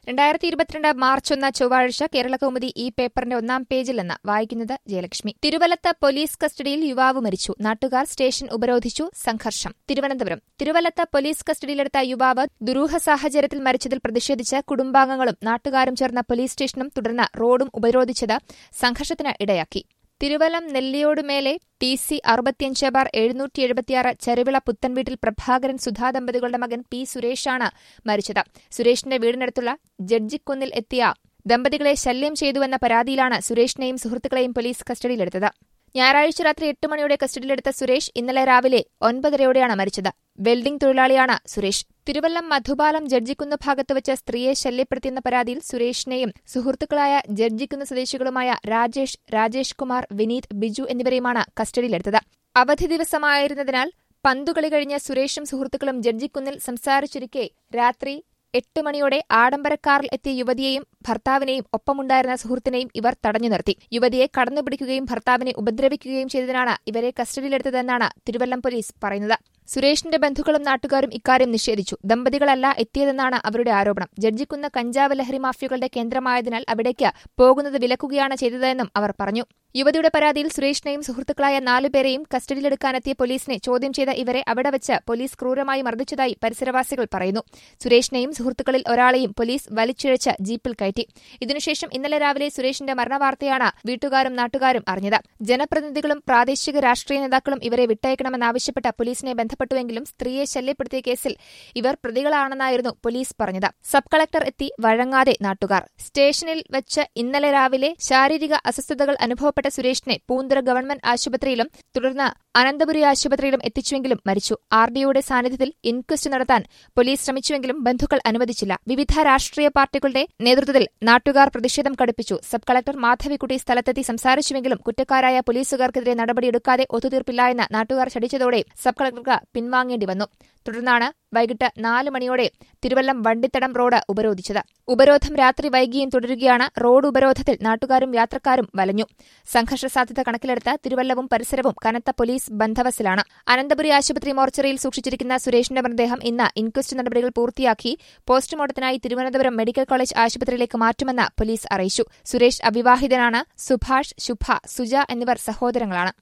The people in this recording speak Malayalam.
രണ്ടായിരത്തി ഇരുപത്തിരണ്ട് മാർച്ച് ഒന്ന് ചൊവ്വാഴ്ച കേരളകൗമുദി ഈ പേപ്പറിന്റെ ഒന്നാം പേജിൽ നിന്ന് വായിക്കുന്നത് ജയലക്ഷ്മി തിരുവല്ലത്ത് പോലീസ് കസ്റ്റഡിയിൽ യുവാവ് മരിച്ചു നാട്ടുകാർ സ്റ്റേഷൻ ഉപരോധിച്ചു സംഘർഷം തിരുവനന്തപുരം തിരുവല്ലത്ത് പോലീസ് കസ്റ്റഡിയിലെടുത്ത യുവാവ് ദുരൂഹ സാഹചര്യത്തിൽ മരിച്ചതിൽ പ്രതിഷേധിച്ച് കുടുംബാംഗങ്ങളും നാട്ടുകാരും ചേർന്ന പോലീസ് സ്റ്റേഷനും തുടർന്ന് റോഡും ഉപരോധിച്ചത് സംഘർഷത്തിന് ഇടയാക്കി തിരുവല്ലം നെല്ലിയോടുമേലെ ടി സി അറുപത്തിയഞ്ച് ബാർ എഴുന്നൂറ്റി എഴുപത്തിയാറ് ചെറുവിള പുത്തൻവീട്ടിൽ പ്രഭാകരൻ സുധാ ദമ്പതികളുടെ മകൻ പി സുരേഷാണ് മരിച്ചത് സുരേഷിന്റെ വീടിനടുത്തുള്ള ജഡ്ജിക്കുന്നിൽ എത്തിയ ദമ്പതികളെ ശല്യം ചെയ്തുവെന്ന പരാതിയിലാണ് സുരേഷിനെയും സുഹൃത്തുക്കളെയും പോലീസ് കസ്റ്റഡിയിലെടുത്തത് ഞായറാഴ്ച രാത്രി എട്ട് മണിയോടെ കസ്റ്റഡിയിലെടുത്ത സുരേഷ് ഇന്നലെ രാവിലെ ഒൻപതരയോടെയാണ് മരിച്ചത് വെൽഡിംഗ് തൊഴിലാളിയാണ് സുരേഷ് തിരുവല്ലം മധുപാലം ജഡ്ജിക്കുന്ന് ഭാഗത്ത് വെച്ച് സ്ത്രീയെ ശല്യപ്പെടുത്തിയെന്ന പരാതിയിൽ സുരേഷിനെയും സുഹൃത്തുക്കളായ ജഡ്ജിക്കുന്ന് സ്വദേശികളുമായ രാജേഷ് രാജേഷ് കുമാർ വിനീത് ബിജു എന്നിവരെയുമാണ് കസ്റ്റഡിയിലെടുത്തത് അവധി ദിവസമായിരുന്നതിനാൽ പന്തുകളി കഴിഞ്ഞ സുരേഷും സുഹൃത്തുക്കളും ജഡ്ജിക്കുന്നിൽ സംസാരിച്ചിരിക്കെ രാത്രി എട്ട് മണിയോടെ ആഡംബരക്കാറിൽ എത്തിയ യുവതിയെയും ഭർത്താവിനെയും ഒപ്പമുണ്ടായിരുന്ന സുഹൃത്തിനെയും ഇവർ തടഞ്ഞു നിർത്തി യുവതിയെ കടന്നുപിടിക്കുകയും ഭർത്താവിനെ ഉപദ്രവിക്കുകയും ചെയ്തതിനാണ് ഇവരെ കസ്റ്റഡിയിലെടുത്തതെന്നാണ് തിരുവല്ലം പോലീസ് പറയുന്നത് സുരേഷിന്റെ ബന്ധുക്കളും നാട്ടുകാരും ഇക്കാര്യം നിഷേധിച്ചു ദമ്പതികളല്ല എത്തിയതെന്നാണ് അവരുടെ ആരോപണം ജഡ്ജിക്കുന്ന് കഞ്ചാവ് ലഹരി മാഫിയകളുടെ കേന്ദ്രമായതിനാൽ അവിടേക്ക് പോകുന്നത് വിലക്കുകയാണ് ചെയ്തതെന്നും അവർ പറഞ്ഞു യുവതിയുടെ പരാതിയിൽ സുരേഷിനെയും സുഹൃത്തുക്കളായ നാലുപേരെയും കസ്റ്റഡിയിലെടുക്കാനെത്തിയ പോലീസിനെ ചോദ്യം ചെയ്ത ഇവരെ അവിടെ വെച്ച് പോലീസ് ക്രൂരമായി മർദ്ദിച്ചതായി പരിസരവാസികൾ പറയുന്നു സുരേഷിനെയും സുഹൃത്തുക്കളിൽ ഒരാളെയും പോലീസ് വലിച്ചിഴച്ച് ജീപ്പിൽ കയറ്റി ഇതിനുശേഷം ഇന്നലെ രാവിലെ സുരേഷിന്റെ മരണവാർത്തയാണ് വീട്ടുകാരും നാട്ടുകാരും അറിഞ്ഞത് ജനപ്രതിനിധികളും പ്രാദേശിക രാഷ്ട്രീയ നേതാക്കളും ഇവരെ വിട്ടയക്കണമെന്നാവശ്യപ്പെട്ട പോലീസിനെ ബന്ധപ്പെട്ടുവെങ്കിലും സ്ത്രീയെ ശല്യപ്പെടുത്തിയ കേസിൽ ഇവർ പ്രതികളാണെന്നായിരുന്നു പോലീസ് പറഞ്ഞത് സബ് കളക്ടർ എത്തി വഴങ്ങാതെ നാട്ടുകാർ സ്റ്റേഷനിൽ വെച്ച് ഇന്നലെ രാവിലെ ശാരീരിക അസ്വസ്ഥതകൾ അനുഭവപ്പെട്ട സുരേഷിനെ പൂന്തുറ ഗവൺമെന്റ് ആശുപത്രിയിലും തുടർന്ന് അനന്തപുരി ആശുപത്രിയിലും എത്തിച്ചുവെങ്കിലും മരിച്ചു ആർ ഡിയുടെ സാന്നിധ്യത്തിൽ ഇൻക്വസ്റ്റ് നടത്താൻ പോലീസ് ശ്രമിച്ചുവെങ്കിലും ബന്ധുക്കൾ അനുവദിച്ചില്ല വിവിധ രാഷ്ട്രീയ പാർട്ടികളുടെ നേതൃത്വത്തിൽ നാട്ടുകാർ പ്രതിഷേധം കടുപ്പിച്ചു സബ് കളക്ടർ മാധവിക്കുട്ടി സ്ഥലത്തെത്തി സംസാരിച്ചുവെങ്കിലും കുറ്റക്കാരായ പോലീസുകാർക്കെതിരെ നടപടിയെടുക്കാതെ ഒത്തുതീർപ്പില്ല എന്ന് നാട്ടുകാർ ശടിച്ചതോടെ സബ് കളക്ടർക്ക് പിൻവാങ്ങേണ്ടി വന്നു തുടർന്നാണ് വൈകിട്ട് നാല് മണിയോടെ തിരുവല്ലം വണ്ടിത്തടം റോഡ് ഉപരോധിച്ചത് ഉപരോധം രാത്രി വൈകിയും തുടരുകയാണ് റോഡ് ഉപരോധത്തിൽ നാട്ടുകാരും യാത്രക്കാരും വലഞ്ഞു സംഘർഷ സാധ്യത കണക്കിലെടുത്ത് തിരുവല്ലവും പരിസരവും കനത്ത പോലീസ് ബന്ധവസിലാണ് അനന്തപുരി ആശുപത്രി മോർച്ചറിയിൽ സൂക്ഷിച്ചിരിക്കുന്ന സുരേഷിന്റെ മൃതദേഹം ഇന്ന് ഇൻക്വസ്റ്റ് നടപടികൾ പൂർത്തിയാക്കി പോസ്റ്റ്മോർട്ടത്തിനായി തിരുവനന്തപുരം മെഡിക്കൽ കോളേജ് ആശുപത്രിയിലേക്ക് മാറ്റുമെന്ന് പോലീസ് അറിയിച്ചു സുരേഷ് അവിവാഹിതനാണ് സുഭാഷ് ശുഭ സുജ എന്നിവർ സഹോദരങ്ങളാണ്